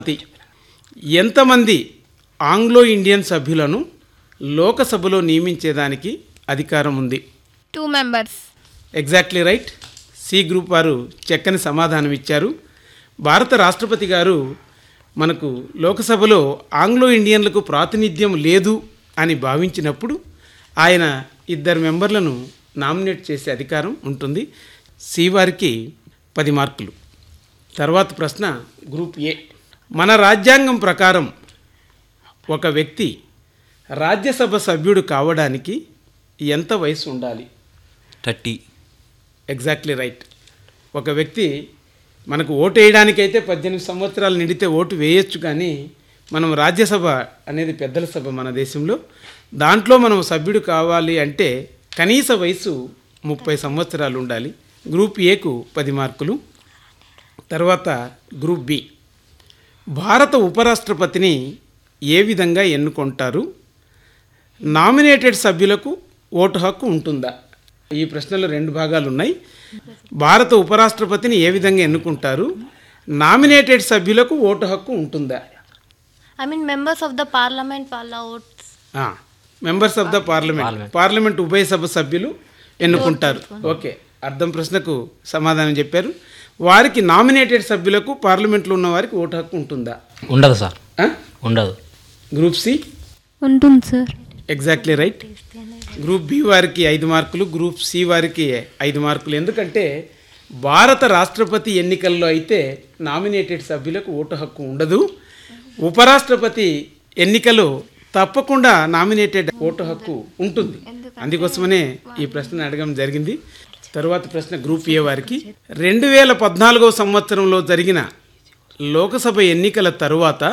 ఎంతమంది Anglo Indian సభ్యులను లోకసభలో నియమించేదానికి అధికారం ఉంది two members exactly right C group వారు చక్కని సమాధానం ఇచ్చారు భారత రాష్ట్రపతి గారు మనకు లోకసభలో ఆంగ్లో ఇండియన్లకు ప్రాతినిధ్యం లేదు అని భావించినప్పుడు ఆయన ఇద్దరు మెంబర్లను నామినేట్ చేసే అధికారం ఉంటుంది సి వారికి పది మార్కులు తర్వాత ప్రశ్న గ్రూప్ ఏ మన రాజ్యాంగం ప్రకారం ఒక వ్యక్తి రాజ్యసభ సభ్యుడు కావడానికి ఎంత వయసు ఉండాలి థర్టీ ఎగ్జాక్ట్లీ రైట్ ఒక వ్యక్తి మనకు ఓటు వేయడానికైతే పద్దెనిమిది సంవత్సరాలు నిండితే ఓటు వేయొచ్చు కానీ మనం రాజ్యసభ అనేది పెద్దల సభ మన దేశంలో దాంట్లో మనం సభ్యుడు కావాలి అంటే కనీస వయసు ముప్పై సంవత్సరాలు ఉండాలి గ్రూప్ ఏకు పది మార్కులు తర్వాత గ్రూప్ బి భారత ఉపరాష్ట్రపతిని ఏ విధంగా ఎన్నుకుంటారు నామినేటెడ్ సభ్యులకు ఓటు హక్కు ఉంటుందా ఈ ప్రశ్నలో రెండు భాగాలు ఉన్నాయి భారత ఉపరాష్ట్రపతిని ఏ విధంగా ఎన్నుకుంటారు నామినేటెడ్ సభ్యులకు ఓటు హక్కు ఉంటుందా I mean, members of the parliament వాళ్ళ votes. Members of the parliament parliament ఉభయ సభ సభ్యులు ఎన్నుకుంటారు ఓకే అర్థం ప్రశ్నకు సమాధానం చెప్పారు వారికి నామినేటెడ్ సభ్యులకు పార్లమెంట్లో ఉన్న వారికి ఓటు హక్కు ఉంటుందా ఉండదు సార్ ఆ? ఉండదు గ్రూప్ సి ఉంటుంది sir exactly right group B వారికి ఐదు మార్కులు గ్రూప్ సి వారికి ఐదు మార్కులు ఎందుకంటే భారత రాష్ట్రపతి ఎన్నికల్లో అయితే నామినేటెడ్ సభ్యులకు ఓటు హక్కు ఉండదు ఉపరాష్ట్రపతి ఎన్నికలు తప్పకుండా నామినేటెడ్ ఓటు హక్కు ఉంటుంది అందుకోసమనే ఈ ప్రశ్న అడగడం జరిగింది తరువాత ప్రశ్న గ్రూప్ ఏ వారికి రెండు వేల పద్నాలుగవ సంవత్సరంలో జరిగిన లోకసభ ఎన్నికల తరువాత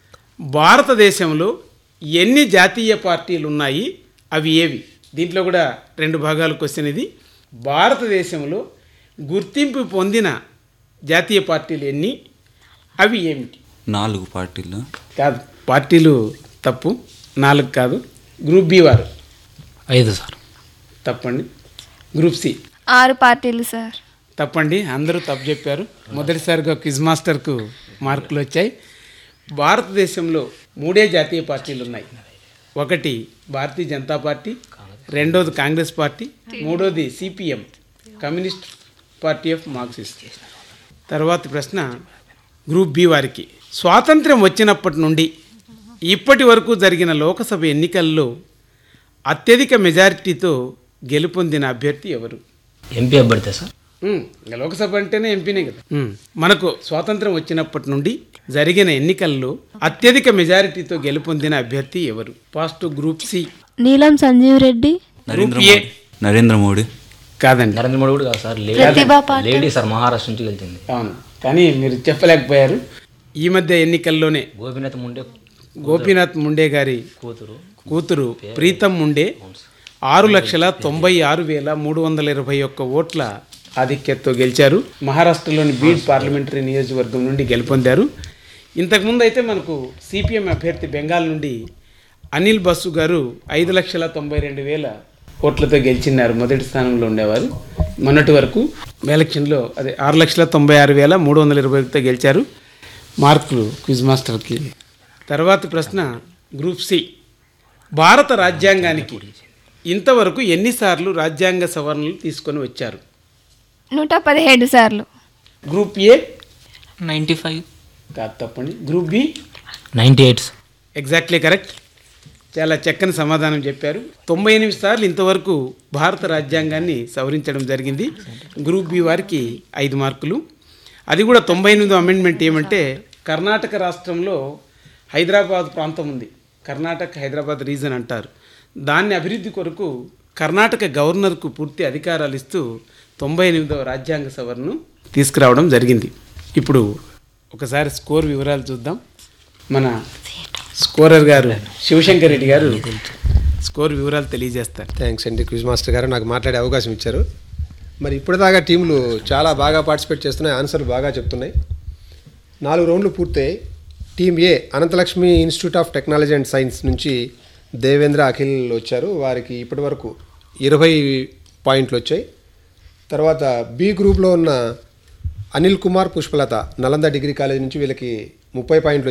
భారతదేశంలో ఎన్ని జాతీయ పార్టీలు ఉన్నాయి అవి ఏవి దీంట్లో కూడా రెండు భాగాలు క్వశ్చన్ ఇది భారతదేశంలో గుర్తింపు పొందిన జాతీయ పార్టీలు ఎన్ని అవి ఏమిటి నాలుగు పార్టీలు కాదు పార్టీలు తప్పు నాలుగు కాదు గ్రూప్ బి వారు ఐదు సార్ తప్పండి గ్రూప్ సి ఆరు పార్టీలు సార్ తప్పండి అందరూ తప్పు చెప్పారు మొదటిసారిగా క్విజ్ మాస్టర్కు మార్కులు వచ్చాయి భారతదేశంలో మూడే జాతీయ పార్టీలు ఉన్నాయి ఒకటి భారతీయ జనతా పార్టీ రెండోది కాంగ్రెస్ పార్టీ మూడోది CPM communist party of Marxist తర్వాత ప్రశ్న గ్రూప్ బి వారికి స్వాతంత్ర్యం వచ్చినప్పటి నుండి ఇప్పటి వరకు జరిగిన లోకసభ ఎన్నికల్లో అత్యధిక మెజారిటీతో గెలుపొందిన అభ్యర్థి ఎవరు ఎంపీ అభ్యర్థి సార్ ఉమ్, ఇంకా లోక్సభ అంటేనే ఎంపీనే కదా ఉమ్, మనకు స్వాతంత్రం వచ్చినప్పటి నుండి జరిగిన ఎన్నికల్లో అత్యధిక మెజారిటీతో గెలుపొందిన అభ్యర్థి ఎవరు first group C Neelam Sanjeev Reddy Narendra group A. Modi Narendra Modi కాదండి నరేంద్ర మోడీ కూడా కాదు sir Pratibha Patil. Lady sir Maharashtra నుంచి గెలిచింది అవును కానీ మీరు చెప్పలేకపోయారు ఈ మధ్య ఎన్నికల్లోనే గోపీనాథ్ ముండే గోపీనాథ్ ముండే గారి కూతురు కూతురు ప్రీతం ముండే ఆరు లక్షల తొంభై ఆరు వేల మూడు వందల ఇరవై ఒక్క ఓట్ల ఆధిక్యతతో గెలిచారు మహారాష్ట్రలోని బీడ్ పార్లమెంటరీ నియోజకవర్గం నుండి గెలుపొందారు ఇంతకుముందు అయితే మనకు సిపిఎం అభ్యర్థి బెంగాల్ నుండి అనిల్ బస్సు గారు ఐదు లక్షల తొంభై రెండు వేల ఓట్లతో గెలిచినారు మొదటి స్థానంలో ఉండేవారు మొన్నటి వరకు ఎలక్షన్లో అదే ఆరు లక్షల తొంభై ఆరు వేల మూడు వందల ఇరవై ఒకటితో గెలిచారు మార్కులు క్విజ్ మాస్టర్కి తర్వాత ప్రశ్న గ్రూప్ సి భారత రాజ్యాంగానికి ఇంతవరకు ఎన్నిసార్లు రాజ్యాంగ సవరణలు తీసుకొని వచ్చారు నూట పదిహేడు సార్లు గ్రూప్ ఏ నైంటీ ఫైవ్ కాదు తప్పండి group B ninety eight exactly correct చాలా చక్కని సమాధానం చెప్పారు తొంభై ఎనిమిది సార్లు ఇంతవరకు భారత రాజ్యాంగాన్ని సవరించడం జరిగింది గ్రూప్ బి వారికి ఐదు మార్కులు అది కూడా తొంభై ఎనిమిదో అమెండ్మెంట్ ఏమంటే కర్ణాటక రాష్ట్రంలో హైదరాబాద్ ప్రాంతం ఉంది కర్ణాటక హైదరాబాద్ రీజన్ అంటారు దాన్ని అభివృద్ధి కొరకు కర్ణాటక గవర్నర్కు పూర్తి అధికారాలు ఇస్తూ తొంభై ఎనిమిదవ రాజ్యాంగ సవరణను తీసుకురావడం జరిగింది ఇప్పుడు ఒకసారి స్కోర్ వివరాలు చూద్దాం మన స్కోరర్ గారు శివశంకర్ రెడ్డి గారు స్కోర్ వివరాలు తెలియజేస్తారు థ్యాంక్స్ అండి క్విజ్ మాస్టర్ గారు నాకు మాట్లాడే అవకాశం ఇచ్చారు మరి ఇప్పటిదాకా టీంలు చాలా బాగా పార్టిసిపేట్ చేస్తున్నాయి ఆన్సర్లు బాగా చెప్తున్నాయి నాలుగు రౌండ్లు పూర్తయ్యాయి team A Anantalakshmi institute of technology and science నుంచి దేవేంద్ర అఖిల్ వచ్చారు వారికి ఇప్పటివరకు ఇరవై పాయింట్లు వచ్చాయి తర్వాత బి గ్రూప్లో ఉన్న అనిల్ కుమార్ పుష్పలత నలంద డిగ్రీ కాలేజ్ నుంచి వీళ్ళకి ముప్పై పాయింట్లు